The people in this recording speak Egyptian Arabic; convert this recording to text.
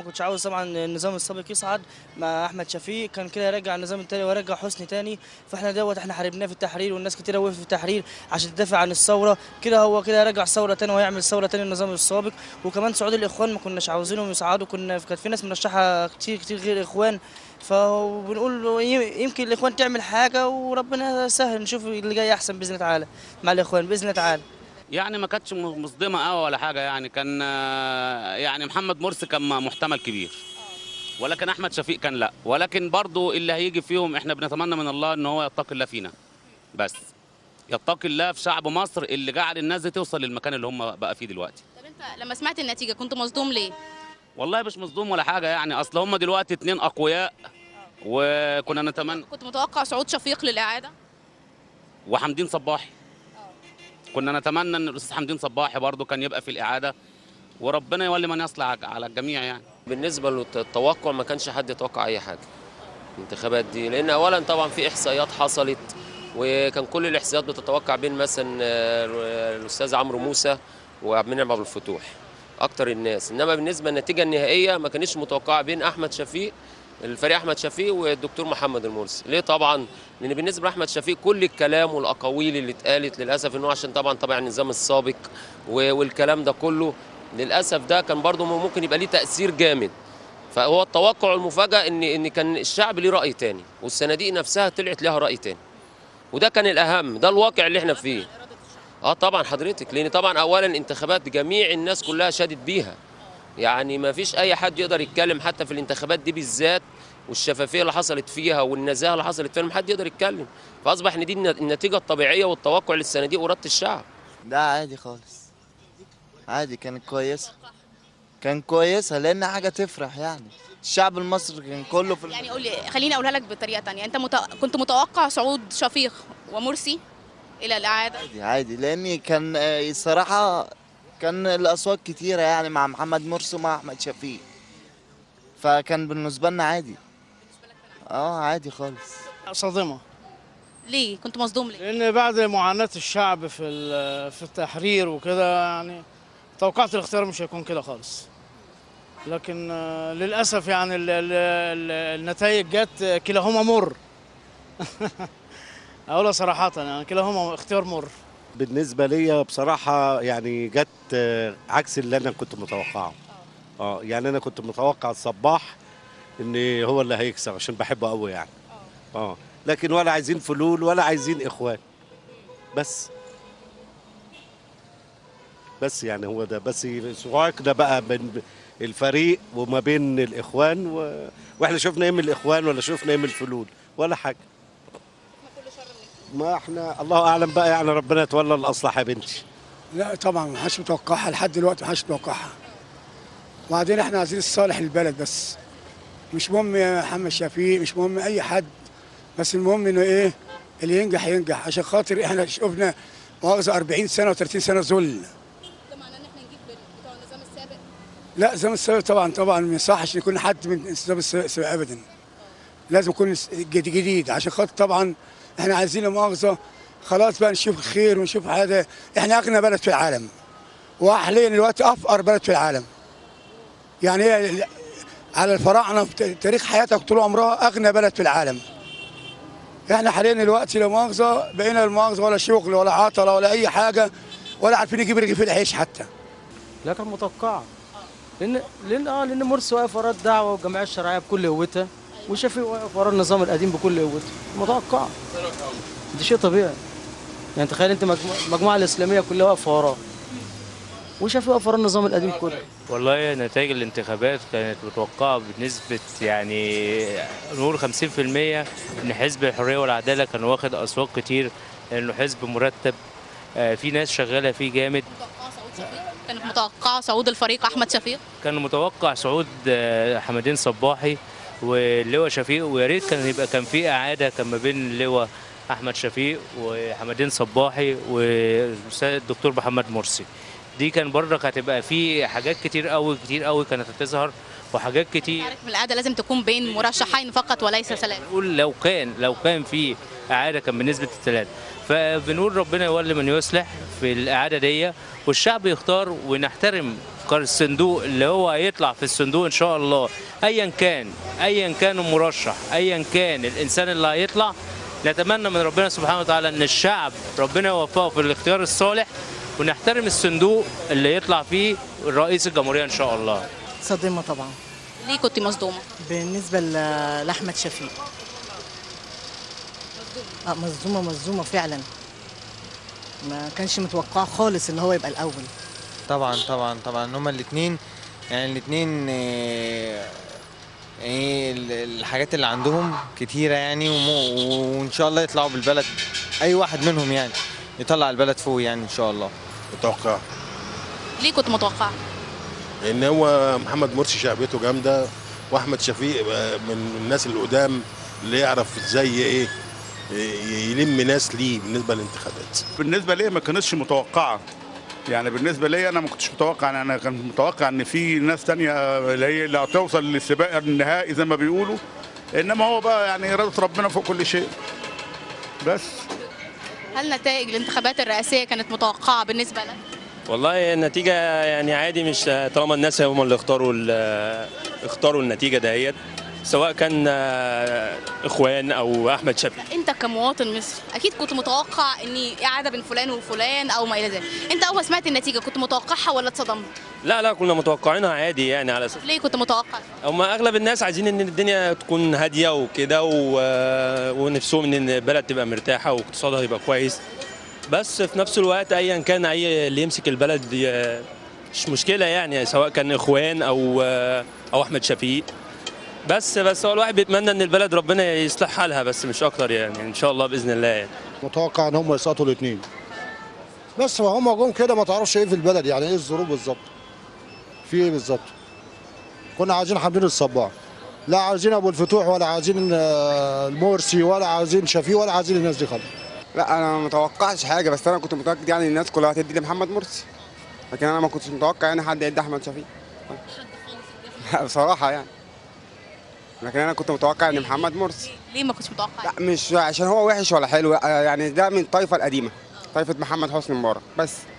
ما كنتش عاوز طبعا النظام السابق يصعد مع احمد شفيق كان كده يرجع النظام التاني ويرجع حسني تاني فاحنا دوت احنا حاربناه في التحرير والناس كتير وقفت في التحرير عشان تدافع عن الثوره كده هو كده يرجع ثوره تاني وهيعمل ثوره تاني النظام السابق وكمان صعود الاخوان ما كناش عاوزينهم يصعدوا كنا كانت في ناس مرشحه كتير كتير غير اخوان فبنقول يمكن الاخوان تعمل حاجه وربنا سهل نشوف اللي جاي احسن باذن الله تعالى مع الاخوان باذن الله تعالى يعني ما كانتش مصدمه قوي ولا حاجه يعني كان آه، يعني محمد مرسي كان محتمل كبير ولكن احمد شفيق كان لا ولكن برضو اللي هيجي فيهم احنا بنتمنى من الله ان هو يتقي الله فينا بس يتقي الله في شعب مصر اللي جعل الناس دي توصل للمكان اللي هم بقى فيه دلوقتي طب انت لما سمعت النتيجه كنت مصدوم ليه والله مش مصدوم ولا حاجه يعني اصل هم دلوقتي اتنين اقوياء وكنا نتمنى كنت متوقع صعود شفيق للاعاده وحمدين صباحي كنا نتمنى ان الاستاذ حمدين صباحي برضو كان يبقى في الاعاده وربنا يولي من يصلح على الجميع يعني بالنسبه للتوقع ما كانش حد يتوقع اي حاجه الانتخابات دي لان اولا طبعا في احصائيات حصلت وكان كل الاحصائيات بتتوقع بين مثلا آه، الاستاذ عمرو موسى وعبد المنعم عبد الفتوح اكتر الناس انما بالنسبه للنتيجه النهائيه ما كانتش متوقعه بين احمد شفيق الفريق احمد شفيق والدكتور محمد المرسي ليه طبعا لان بالنسبه لاحمد شفيق كل الكلام والاقاويل اللي اتقالت للاسف انه عشان طبعا طبعا النظام السابق و- والكلام ده كله للاسف ده كان برضه ممكن يبقى ليه تاثير جامد فهو التوقع المفاجاه ان ان كان الشعب ليه راي تاني والصناديق نفسها طلعت لها راي تاني وده كان الاهم ده الواقع اللي احنا فيه اه طبعا حضرتك لان طبعا اولا انتخابات جميع الناس كلها شادت بيها يعني ما فيش اي حد يقدر يتكلم حتى في الانتخابات دي بالذات والشفافيه اللي حصلت فيها والنزاهه اللي حصلت فيها ما حد يقدر يتكلم فاصبح ان دي الن- النتيجه الطبيعيه والتوقع للصناديق واراده الشعب لا عادي خالص عادي كانت كويسة كان كويسة لأن حاجة تفرح يعني الشعب المصري كان كله في يعني قول لي خليني اقولها لك بطريقه تانية انت مت... كنت متوقع صعود شفيق ومرسي الى الاعاده عادي عادي لأن كان آه، الصراحة كان الأصوات كتيرة يعني مع محمد مرسي ومع أحمد شفيق فكان بالنسبة لنا عادي اه عادي خالص صادمة ليه كنت مصدوم ليه لأن بعد معاناة الشعب في ال- في التحرير وكده يعني توقعت الاختيار مش هيكون كده خالص لكن آه، للأسف يعني ال- ال- ال- النتائج جت كلاهما مر أقولها صراحة يعني كلاهما اختيار مر بالنسبة لي بصراحة يعني جت آه، عكس اللي أنا كنت متوقعه اه يعني أنا كنت متوقع الصباح إن هو اللي هيكسب عشان بحبه قوي يعني اه لكن ولا عايزين فلول ولا عايزين إخوان بس بس يعني هو ده بس صعاق ده بقى بين الفريق وما بين الإخوان و... وإحنا شفنا إيه من الإخوان ولا شفنا إيه من الفلول ولا حاجة ما احنا الله اعلم بقى يعني ربنا يتولى الاصلح يا بنتي لا طبعا ما حدش متوقعها لحد دلوقتي ما حدش متوقعها وبعدين احنا عايزين الصالح للبلد بس مش مهم يا محمد شفيق مش مهم اي حد بس المهم انه ايه اللي ينجح ينجح عشان خاطر احنا شفنا مؤاخذه 40 سنه و30 سنه ذل ده معناه ان احنا نجيب بتوع النظام السابق لا زمن السابق طبعا طبعا ما يصحش يكون حد من النظام السابق ابدا لازم يكون جديد, جديد عشان خاطر طبعا احنا عايزين لا مؤاخذه خلاص بقى نشوف الخير ونشوف هذا احنا اغنى بلد في العالم وحاليا دلوقتي افقر بلد في العالم يعني هي ال- على الفراعنه في تاريخ حياتك طول عمرها اغنى بلد في العالم احنا حاليا دلوقتي لا مؤاخذه بقينا لا مؤاخذه ولا شغل ولا عطله ولا اي حاجه ولا عارفين نجيب رغيف العيش حتى لا كان متوقعة لأن لأن اه لأن مرسي واقف ورا الدعوة والجمعية الشرعية بكل قوتها وشفيق واقف ورا النظام القديم بكل قوته متوقعة ده شيء طبيعي يعني تخيل أنت مجموعة المجموعة الإسلامية كلها واقفة وراه وشفيق واقف ورا النظام القديم كله والله نتائج الانتخابات كانت متوقعة بنسبة يعني نقول 50% إن حزب الحرية والعدالة كان واخد أصوات كتير لأنه حزب مرتب آه، في ناس شغالة فيه جامد متوقعه صعود شفيق كانت متوقعه صعود الفريق احمد شفيق كان متوقع صعود آه، حمدين صباحي واللواء شفيق ويا ريت كان يبقى كان في إعادة كان ما بين اللواء أحمد شفيق وحمدين صباحي والأستاذ الدكتور محمد مرسي دي كان برضك هتبقى في حاجات كتير قوي كتير قوي كانت هتظهر وحاجات كتير عارف القعده لازم تكون بين مرشحين فقط وليس ثلاثه نقول لو كان لو كان في اعاده كان بنسبه الثلاث فبنقول ربنا يولي من يصلح في الاعاده دي والشعب يختار ونحترم افكار الصندوق اللي هو هيطلع في الصندوق ان شاء الله ايا كان ايا كان المرشح ايا كان الانسان اللي هيطلع نتمنى من ربنا سبحانه وتعالى ان الشعب ربنا يوفقه في الاختيار الصالح ونحترم الصندوق اللي يطلع فيه رئيس الجمهوريه ان شاء الله صادمة طبعا ليه كنت مصدومه بالنسبة ل- لأحمد شفيق اه مصدومة مصدومة فعلا ما كانش متوقع خالص ان هو يبقى الأول طبعا طبعا طبعا هما الاثنين يعني الاثنين يعني ال- الحاجات اللي عندهم كتيرة يعني ومو- وإن شاء الله يطلعوا بالبلد أي واحد منهم يعني يطلع البلد فوق يعني إن شاء الله متوقع ليه كنت متوقعه ان هو محمد مرسي شعبيته جامده واحمد شفيق آه، من الناس القدام اللي يعرف ازاي ايه ي- يلم ناس ليه بالنسبه للانتخابات بالنسبه لي ما كانتش متوقعه يعني بالنسبه لي انا ما كنتش متوقع يعني انا كان متوقع ان في ناس تانية اللي هي اللي هتوصل للسباق النهائي زي ما بيقولوا انما هو بقى يعني اراده ربنا فوق كل شيء بس هل نتائج الانتخابات الرئاسيه كانت متوقعه بالنسبه لك والله النتيجة يعني عادي مش طالما الناس هم اللي اختاروا ال- اختاروا النتيجة دهيت سواء كان آه، اخوان او احمد شفيق انت كمواطن مصري اكيد كنت متوقع ان اعاده بين فلان وفلان او ما الى ذلك انت اول ما سمعت النتيجه كنت متوقعها ولا اتصدمت لا لا كنا متوقعينها عادي يعني على اساس ليه كنت متوقع هم اغلب الناس عايزين ان الدنيا تكون هاديه وكده و- ونفسهم ان البلد تبقى مرتاحه واقتصادها يبقى كويس بس في نفس الوقت ايا كان اي اللي يمسك البلد ي- مش مشكله يعني سواء كان اخوان او او احمد شفيق بس بس هو الواحد بيتمنى ان البلد ربنا يصلح حالها بس مش اكتر يعني ان شاء الله باذن الله يعني متوقع ان هم يسقطوا الاثنين بس ما هم جم كده ما تعرفش ايه في البلد يعني ايه الظروف بالظبط في ايه بالظبط كنا عايزين حمدين الصباح لا عايزين ابو الفتوح ولا عايزين آه، المرسي ولا عايزين شفيق ولا عايزين الناس دي خالص لا انا ما متوقعش حاجه بس انا كنت متاكد يعني الناس كلها هتدي لمحمد مرسي لكن انا ما كنتش متوقع يعني حد يدي احمد شفيق لا بصراحه يعني لكن انا كنت متوقع ان محمد مرسي ليه ما كنتش متوقع لا مش عشان هو وحش ولا حلو لا، يعني ده من الطائفه القديمه طائفه محمد حسني مبارك بس